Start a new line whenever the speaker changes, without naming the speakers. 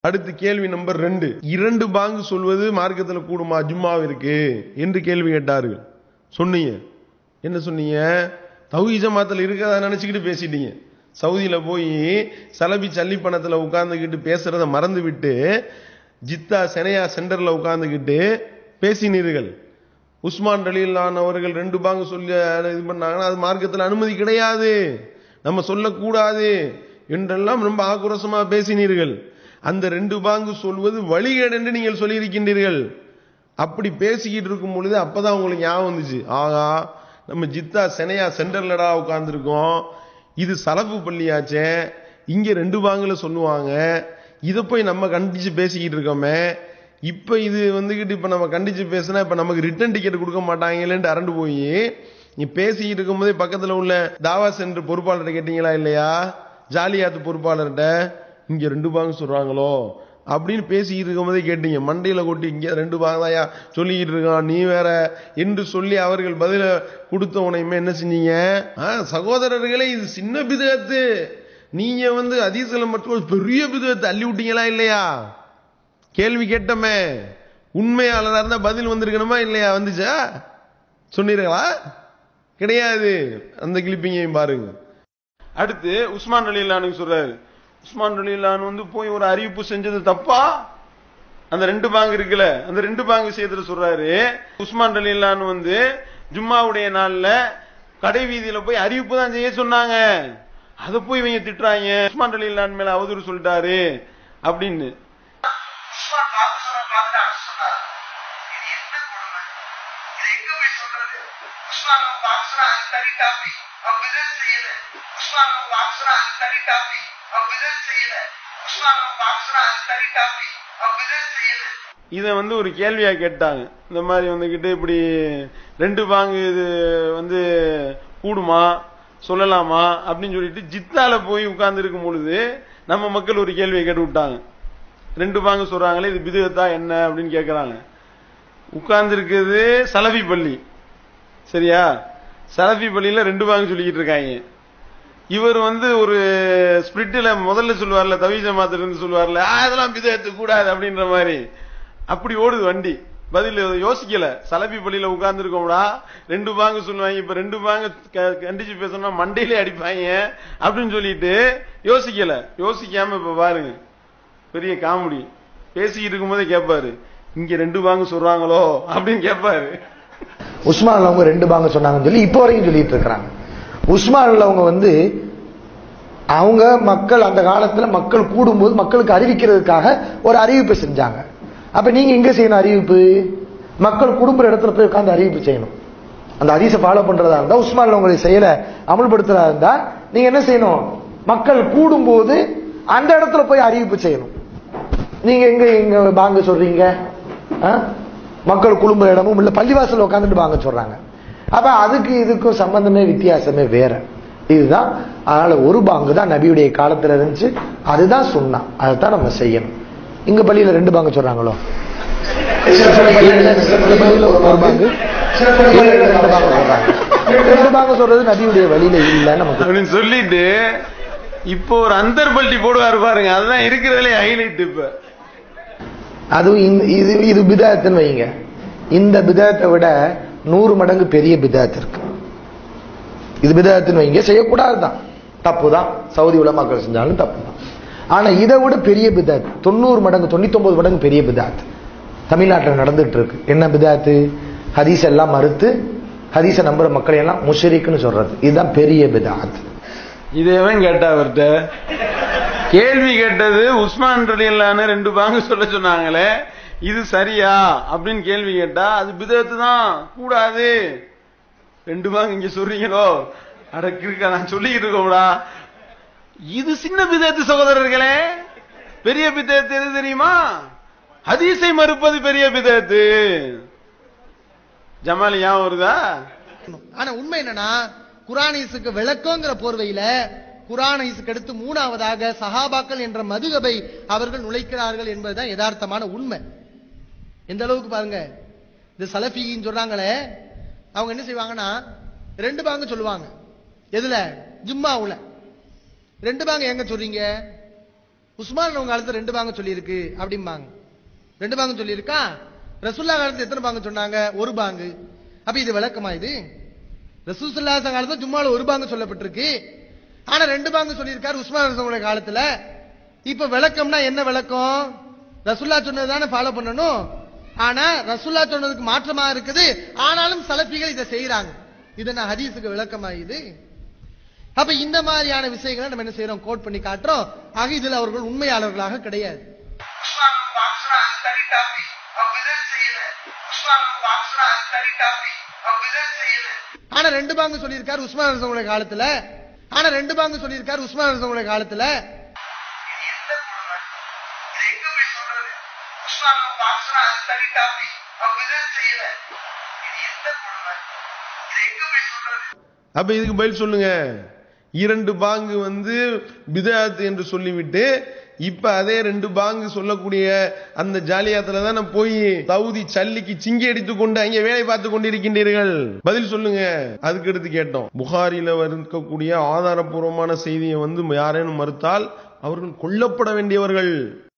அடுத்து கேள்வி நம்பர் ரெண்டு இரண்டு பாங்கு சொல்வது மார்க்கத்துல கூடுமா ஜும்மாவிற்கு என்று கேள்வி கேட்டார்கள் சொன்னீங்க என்ன சொன்னீங்க தௌஹீத் ஜமாத்துல இருக்கதா நினைச்சுக்கிட்டு பேசிட்டீங்க சவுதியில போய் சலபி சல்லி பணத்துல உட்கார்ந்துக்கிட்டு பேசுறத மறந்து விட்டு ஜித்தா செனையா சென்டர்ல உட்கார்ந்துக்கிட்டு பேசினீர்கள் உஸ்மான் ரலீலான் அவர்கள் ரெண்டு பாங்கு சொல்லி இது பண்ணாங்கன்னா அது மார்க்கத்தில் அனுமதி கிடையாது நம்ம சொல்லக்கூடாது என்றெல்லாம் ரொம்ப ஆக்ரோஷமா பேசினீர்கள் அந்த ரெண்டு பாங்கு சொல்வது வழிகேடு என்று நீங்கள் சொல்லியிருக்கின்றீர்கள் அப்படி பேசிக்கிட்டு இருக்கும் பொழுது அப்பதான் உங்களுக்கு ஞாபகம் வந்துச்சு ஆகா நம்ம ஜித்தா செனையா சென்டர்லடா உட்கார்ந்துருக்கோம் இது சலப்பு பள்ளியாச்சே இங்க ரெண்டு பாங்குல சொல்லுவாங்க இதை போய் நம்ம கண்டிச்சு பேசிக்கிட்டு இருக்கோமே இப்ப இது வந்துகிட்டு இப்ப நம்ம கண்டிச்சு பேசினா இப்ப நமக்கு ரிட்டர்ன் டிக்கெட் கொடுக்க மாட்டாங்களேன்ட்டு அரண்டு போய் நீ பேசிக்கிட்டு இருக்கும்போதே பக்கத்துல உள்ள தாவா சென்டர் பொறுப்பாளர்கிட்ட கேட்டீங்களா இல்லையா ஜாலியாத்து பொறுப்பாளர்கிட்ட இங்க ரெண்டு பாங்கு சொல்றாங்களோ அப்படின்னு பேசிக்கிட்டு இருக்கும்போதே கேட்டீங்க மண்டையில கொட்டி இங்க ரெண்டு பாகதாயா சொல்லிக்கிட்டு இருக்கான் நீ வேற என்று சொல்லி அவர்கள் பதில கொடுத்த உனையுமே என்ன செஞ்சீங்க ஆ, சகோதரர்களே இது சின்ன பிதத்து நீங்க வந்து அதீசல மட்டும் ஒரு பெரிய பிதத்தை அள்ளி விட்டீங்களா இல்லையா கேள்வி கேட்டமே உண்மையாளராக இருந்தா பதில் வந்திருக்கணுமா இல்லையா வந்துச்சா சொன்னீர்களா கிடையாது அந்த கிளிப்பிங்கையும் பாருங்க அடுத்து உஸ்மான் அலிலானுக்கு சொல்றாரு உஸ்மான் அலிலான் வந்து போய் ஒரு அறிவிப்பு செஞ்சது தப்பா அந்த ரெண்டு பாங்கு இருக்குல்ல அந்த ரெண்டு பாங்கு செய்யறதுல சொல்றாரு உஸ்மான் அலிலான் வந்து ஜும்மாவுடைய நாள்ல கடை வீதியில போய் அறிவிப்பு தான் செய்ய சொன்னாங்க அதை போய் இவங்க திட்டுறாங்க உஸ்மான் அலிலான் மேல அவதூறு சொல்லிட்டாரு அப்படின்னு
உஸ்மான் வாக்கு சொல்ற பார்த்து அரசு சொன்னார் இது என்ன கொடுமை இது எங்க போய் சொல்றது உஸ்மான் அவங்க வாக்கு சொல்ற அது தனி டாபிக் அவங்க விதம் செய்யல உஸ்மான் அவங்க வாக்கு சொல்ற அது தனி டாபிக் அவங்க விதம் செய்யல உஸ்மான் அவங்க வாக்கு சொல்ற அது தனி டாபிக் அவங்க விதம் செய்யல
இதை வந்து ஒரு கேள்வியா கேட்டாங்க இந்த மாதிரி வந்துகிட்டு இப்படி ரெண்டு பாங்கு இது வந்து கூடுமா சொல்லலாமா அப்படின்னு சொல்லிட்டு ஜித்தால போய் உட்கார்ந்து இருக்கும் பொழுது நம்ம மக்கள் ஒரு கேள்வியை கேட்டு விட்டாங்க ரெண்டு பாங்கு சொல்றாங்களே இது பிதுகத்தா என்ன அப்படின்னு கேட்கறாங்க உட்கார்ந்து இருக்கிறது சலபி பள்ளி சரியா சலபி பள்ளியில ரெண்டு பாங்கு சொல்லிக்கிட்டு இருக்காங்க இவர் வந்து ஒரு ஸ்பிரிட்ல முதல்ல சொல்லுவார்ல தவி ஜமாத்துல இருந்து சொல்லுவார்ல "ஆ, இதெல்லாம் பிதத்து கூடாது அப்படின்ற மாதிரி அப்படி ஓடுது வண்டி பதில் யோசிக்கல சலபி பள்ளியில உட்கார்ந்துருக்கோம்டா ரெண்டு பாங்கு சொல்லுவாங்க இப்ப ரெண்டு பாங்கு க- கண்டிச்சு பேசணும்னா மண்டையிலே அடிப்பாங்க அப்படின்னு சொல்லிட்டு யோசிக்கல யோசிக்காம இப்ப பாருங்க பெரிய காமெடி பேசிக்கிட்டு இருக்கும்போதே கேட்பாரு இங்க ரெண்டு பாங்கு சொல்றாங்களோ அப்படின்னு கேட்பாரு
உஸ்மான்ல அவங்க ரெண்டு பாங்க சொன்னாங்கன்னு சொல்லி இப்போ வரைக்கும் சொல்லிட்டு இருக்கிறாங்க உஸ்மான்ல அவங்க வந்து அவங்க மக்கள் அந்த காலத்துல மக்கள் கூடும்போது மக்களுக்கு அறிவிக்கிறதுக்காக ஒரு அறிவிப்பு செஞ்சாங்க அப்ப நீங்க எங்க செய்யணும் அறிவிப்பு மக்கள் குடும்புற இடத்துல போய் உட்கார்ந்து அறிவிப்பு செய்யணும் அந்த ஹதீஸை ஃபாலோ பண்றதா இருந்தா உஸ்மான்ல உங்களுடைய செயலை அமல்படுத்துறதா இருந்தா நீங்க என்ன செய்யணும் மக்கள் கூடும்போது அந்த இடத்துல போய் அறிவிப்பு செய்யணும் நீங்க எங்க எங்க பாங்க சொல்றீங்க ஆ? மக்கள் குழும்புற இடமும் இல்ல பள்ளிவாசல்ல உட்காந்துட்டு பாங்க சொல்றாங்க அப்ப அதுக்கு இதுக்கும் சம்பந்தமே வித்தியாசமே வேற இதுதான் அதனால ஒரு பாங்கு தான் நபியுடைய காலத்துல இருந்துச்சு அதுதான் சொன்னா அதைத்தான் நம்ம செய்யணும் இங்க பள்ளியில ரெண்டு பாங்க சொல்றாங்களோ சில பள்ளியில ஒரு பாங்கு சில பள்ளியில ரெண்டு பாங்க சொல்றாங்க ரெண்டு பாங்க சொல்றது நபியுடைய வழியில இல்ல நமக்கு
அப்படின்னு சொல்லிட்டு இப்போ ஒரு அந்தர் பல்ட்டி போடுவாரு பாருங்க அதுதான் இருக்கிறதுலே ஹைலைட் இப்ப
அதுவும் இந்த- இது இது பிதாத்துன்னு வைங்க இந்த பிதாத்தை விட நூறு மடங்கு பெரிய பிதாத் இருக்கு இது பிதாத்துன்னு வைங்க செய்யக்கூடாதுதான் தப்பு தான் சவுதி உலமாக்கள் செஞ்சாலும் தப்பு தான் ஆனா இதை விட பெரிய பிதாத் தொண்ணூறு மடங்கு தொண்ணூத்தொன்பது மடங்கு பெரிய பிதாத் தமிழ்நாட்டில் நடந்துட்டு இருக்கு என்ன பிதாத்து ஹதீஸ் எல்லாம் மறுத்து ஹதீஸை நம்புற மக்களை எல்லாம் முஷரிக்குன்னு சொல்றது இதுதான் பெரிய பிதாத்
இதேவன் கேட்டா அவர்கிட்ட கேள்வி கேட்டது உஸ்மான் ரலியல்லான்னு ரெண்டு பாங்கு சொல்ல சொன்னாங்களே இது சரியா அப்படின்னு கேள்வி கேட்டா அது பிதத்து தான் கூடாது ரெண்டு பாங்கு இங்க சொல்றீங்களோ அடக்கு இருக்கா நான் சொல்லிக்கிட்டு இருக்கோம்டா இது சின்ன பிதத்து சகோதரர்களே பெரிய பிதத்து எது தெரியுமா ஹதீஸை மறுப்பது பெரிய பிதத்து ஜமாலி ஞாபகம் வருதா
ஆனா உண்மை என்னன்னா குரானீஸுக்கு விளக்கங்கிற போர்வையில குரானீஸுக்கு அடுத்து மூணாவதாக சஹாபாக்கள் என்ற மதுகபை அவர்கள் நுழைக்கிறார்கள் என்பதுதான் யதார்த்தமான உண்மை எந்த அளவுக்கு பாருங்க இந்த சலஃபின்னு சொல்றாங்களே அவங்க என்ன செய்வாங்கன்னா ரெண்டு பாங்க சொல்லுவாங்க எதுல ஜும்மாவுல ரெண்டு பாங்க எங்க சொல்றீங்க உஸ்மான் அவங்க காலத்துல ரெண்டு பாங்க சொல்லியிருக்கு அப்படிம்பாங்க ரெண்டு பாங்க சொல்லியிருக்கா ரசூல்லா காலத்துல எத்தனை பாங்க சொன்னாங்க ஒரு பாங்கு அப்ப இது விளக்கமா இது ரசூல்லா காலத்துல ஜும்மால ஒரு பாங்க சொல்லப்பட்டிருக்கு ஆனா ரெண்டு பாங்க சொல்லியிருக்காரு உஸ்மான் ரசூலுடைய காலத்துல இப்ப விளக்கம்னா என்ன விளக்கம் ரசூல்லா சொன்னது தானே ஃபாலோ பண்ணணும் ஆனா ரசூல்லா சொன்னதுக்கு மாற்றமா இருக்குது ஆனாலும் சலஃபிகள் இதை செய்யறாங்க இது நான் ஹதீஸுக்கு விளக்கமா இது அப்ப இந்த மாதிரியான விஷயங்களை நம்ம என்ன செய்யறோம் கோட் பண்ணி காட்டுறோம் ஆக இதுல அவர்கள் உண்மையாளர்களாக கிடையாது
உஸ்மான் அவங்க வாக்குனா அது தனி டாபிக் அவங்க இதை செய்யல உஸ்மான் அவங்க வாக்குனா அது தனி டாபிக் அவங்க இதை செய்யல
ஆனா ரெண்டு பாங்கு சொல்லியிருக்காரு உஸ்மான் ரசங்களுடைய காலத்துல ஆனா ரெண்டு பாங்கு சொல்லியிருக்காரு உஸ்மான் ரசங்களுடைய காலத்துல
இது எந்த கொடுமை இது எங்க போய் சொல்றது உஸ்மான் அவங்க வாக்குனா அது தனி டாபிக் அவங்க இதை செய்யல இது எந்த கொடுமை இது எங்க போய் சொல்றது
அப்ப இதுக்கு பதில் சொல்லுங்க இரண்டு பாங்கு வந்து பிதாத் என்று சொல்லிவிட்டு இப்ப அதே ரெண்டு பாங்கு சொல்லக்கூடிய அந்த ஜாலியாத்துல தான் போய் தௌதி சல்லிக்கு சிங்கி அடித்துக் கொண்டு அங்கே வேலை பார்த்து கொண்டிருக்கின்றீர்கள் பதில் சொல்லுங்க அதுக்கு எடுத்து கேட்டோம் புகாரில இருக்கக்கூடிய ஆதாரபூர்வமான செய்தியை வந்து யாரேனும் மறுத்தால் அவர்கள் கொல்லப்பட வேண்டியவர்கள்